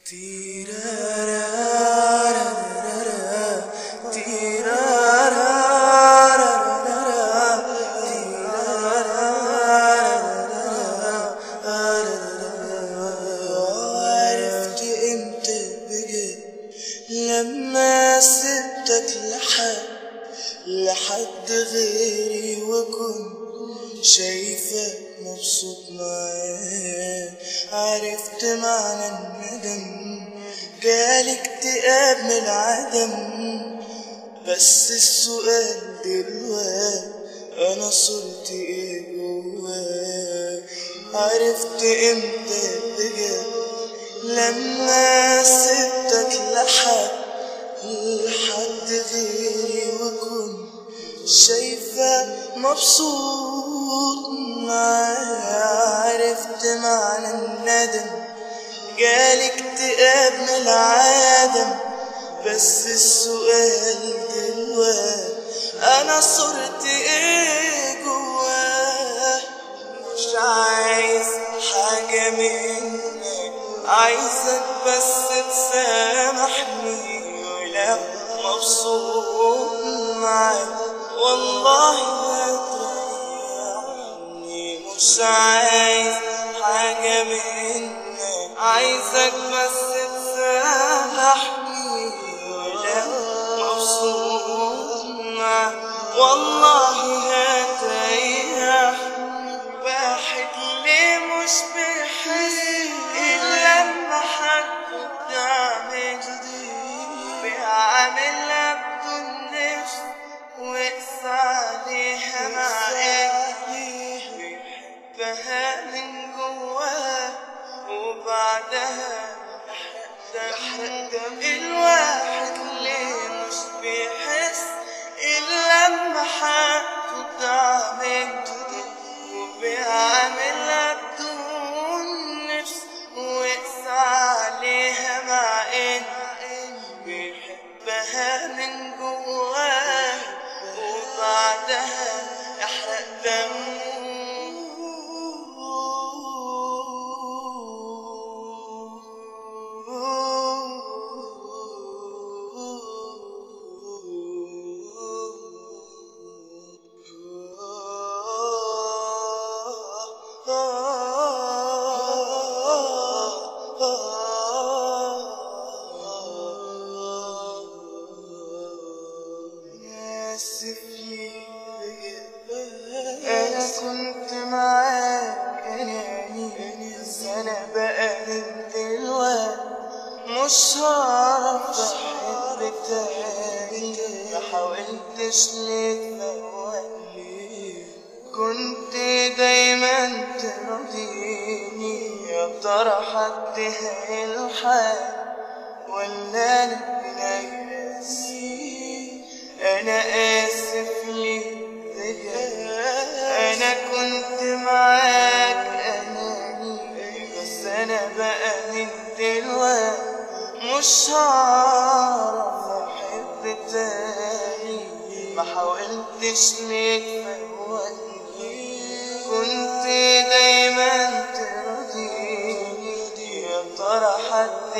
عرفت امتى بجد لما سبتك لحد لحد غيري وكنت شايفك مبسوط معايا عرفت معنى الندم جالي اكتئاب من العدم بس السؤال دلوقتي انا صرت ايه جواك عرفت امتى بجد لما سبتك لحد لحد غيري وكنت شايفة مبسوط معايا عرفت معنى الندم جالي اكتئاب من العدم بس السؤال دلوقتي انا صرت ايه جواه مش عايز حاجة منك عايزك بس تسامحني ولو مبسوط معاك والله هتريحني مش عايز حاجة منك عايزك بس تسامحني ولو مبسوط معاك والله هتريحني واحد ليه مش بيحس إلا لما حد بتعمل بيعاملها بدون نفس وقس عليها مع بيحبها من جواه وبعدها دم الواحد ليه مش بيحس إلا لما حد تعمل وبيعملها بدون نفس وقس عليها مع إن بيحبها من جواه وبعدها يحرق آسف ليك أنا كنت معاك أناني بس أنا بقى من دلوقتي مش هعرف أحب تاني ما حاولتش ليه تفوقني كنت دايما تراضيني يا ترى حد هيلحق ولا أنا بنفسي أنا آسف ليك بجد أنا كنت معاك أناني بس أنا بقى من دلوقتي مش هعرف أحب تاني ما حاولتش ليك فوقني كنت دايما ترضيني يا ترى حد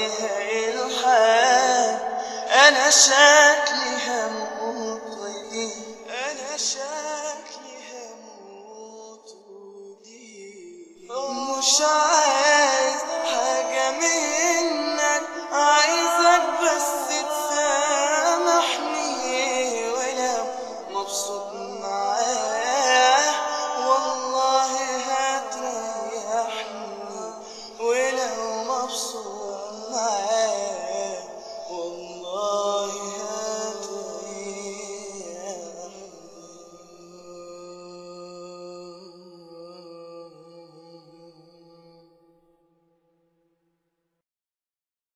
هيلحق أنا شكلي هموت ودي أنا شكلي هموت ودي مش عايز حاجة منك عايزك بس تسامحني ولو مبسوط